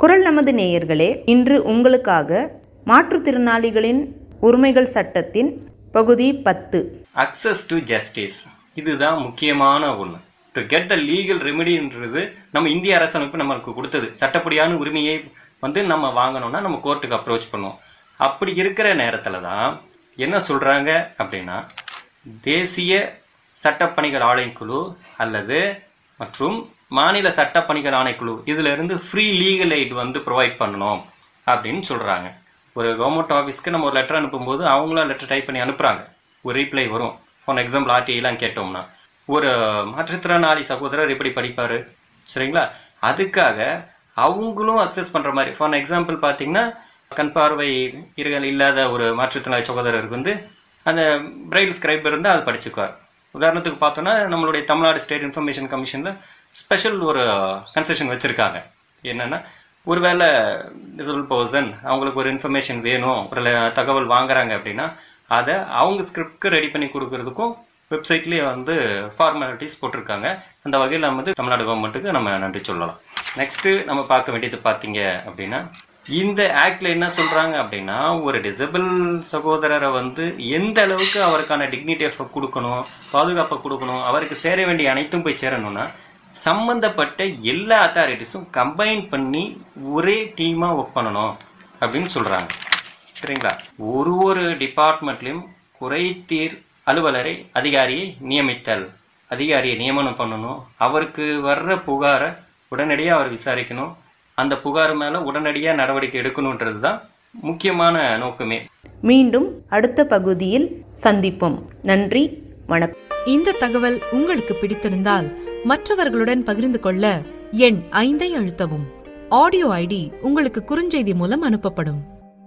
குரல் நமது நேயர்களே இன்று உங்களுக்காக மாற்றுத்திறனாளிகளின் உரிமைகள் சட்டத்தின் பகுதி பத்து அக்சஸ் டு ஜஸ்டிஸ் இதுதான் முக்கியமான ஒன்று டு கெட் த லீகல் ரெமெடின்றது நம்ம இந்திய அரசமைப்பு நம்மளுக்கு கொடுத்தது சட்டப்படியான உரிமையை வந்து நம்ம வாங்கணும்னா நம்ம கோர்ட்டுக்கு அப்ரோச் பண்ணுவோம் அப்படி இருக்கிற நேரத்தில் தான் என்ன சொல்கிறாங்க அப்படின்னா தேசிய சட்டப்பணிகள் ஆணைக்குழு அல்லது மற்றும் மாநில சட்டப்பணிகள் ஆணைக்குழு இதுல இருந்து ஃப்ரீ லீகல் எய்ட் வந்து ப்ரொவைட் பண்ணணும் அப்படின்னு சொல்கிறாங்க ஒரு கவர்மெண்ட் ஆஃபீஸ்க்கு நம்ம ஒரு லெட்டர் அனுப்பும்போது அவங்களும் லெட்டர் டைப் பண்ணி அனுப்புகிறாங்க ஒரு ரீப்ளை வரும் ஃபார் எக்ஸாம்பிள் ஆர்டிஐலாம் கேட்டோம்னா ஒரு மாற்றுத்திறனாளி சகோதரர் எப்படி படிப்பார் சரிங்களா அதுக்காக அவங்களும் அக்சஸ் பண்ணுற மாதிரி ஃபார் எக்ஸாம்பிள் பார்த்தீங்கன்னா கண் பார்வை இருகள் இல்லாத ஒரு மாற்றுத்திறனாளி சகோதரருக்கு வந்து அந்த பிரைல் ஸ்கிரைப் இருந்தால் அது படிச்சுக்குவார் உதாரணத்துக்கு பார்த்தோன்னா நம்மளுடைய தமிழ்நாடு ஸ்டேட் இன்ஃபர்மேஷன் கமிஷனில் ஸ்பெஷல் ஒரு கன்செஷன் வச்சுருக்காங்க என்னென்னா ஒருவேளை டிசபிள் பர்சன் அவங்களுக்கு ஒரு இன்ஃபர்மேஷன் வேணும் ஒரு ல- தகவல் வாங்குறாங்க அப்படின்னா அதை அவங்க ஸ்கிரிப்ட்க்கு ரெடி பண்ணி கொடுக்கறதுக்கும் வெப்சைட்லேயே வந்து ஃபார்மாலிட்டிஸ் போட்டிருக்காங்க அந்த வகையில் நம்ம வந்து தமிழ்நாடு கவர்மெண்ட்டுக்கு நம்ம நன்றி சொல்லலாம் நெக்ஸ்ட்டு நம்ம பார்க்க வேண்டியது பார்த்தீங்க அப்படின்னா இந்த ஆக்ட்ல என்ன சொல்றாங்க அப்படின்னா ஒரு டிசபிள் சகோதரரை வந்து எந்த அளவுக்கு அவருக்கான டிக்னிட்டியை கொடுக்கணும் பாதுகாப்பை கொடுக்கணும் அவருக்கு சேர வேண்டிய அனைத்தும் போய் சேரணும்னா சம்பந்தப்பட்ட எல்லா அத்தாரிட்டிஸும் கம்பைன் பண்ணி ஒரே டீமாக ஒர்க் பண்ணணும் அப்படின்னு சொல்றாங்க சரிங்களா ஒரு ஒரு டிபார்ட்மெண்ட்லையும் குறைதீர் அலுவலரை அதிகாரியை நியமித்தல் அதிகாரியை நியமனம் பண்ணணும் அவருக்கு வர்ற புகாரை உடனடியாக அவர் விசாரிக்கணும் அந்த புகார் மேலே உடனடியாக நடவடிக்கை எடுக்கணுன்றது தான் முக்கியமான நோக்கமே மீண்டும் அடுத்த பகுதியில் சந்திப்போம் நன்றி வணக்கம் இந்த தகவல் உங்களுக்கு பிடித்திருந்தால் மற்றவர்களுடன் பகிர்ந்து கொள்ள எண் ஐந்தை அழுத்தவும் ஆடியோ ஐடி உங்களுக்கு குறுஞ்செய்தி மூலம் அனுப்பப்படும்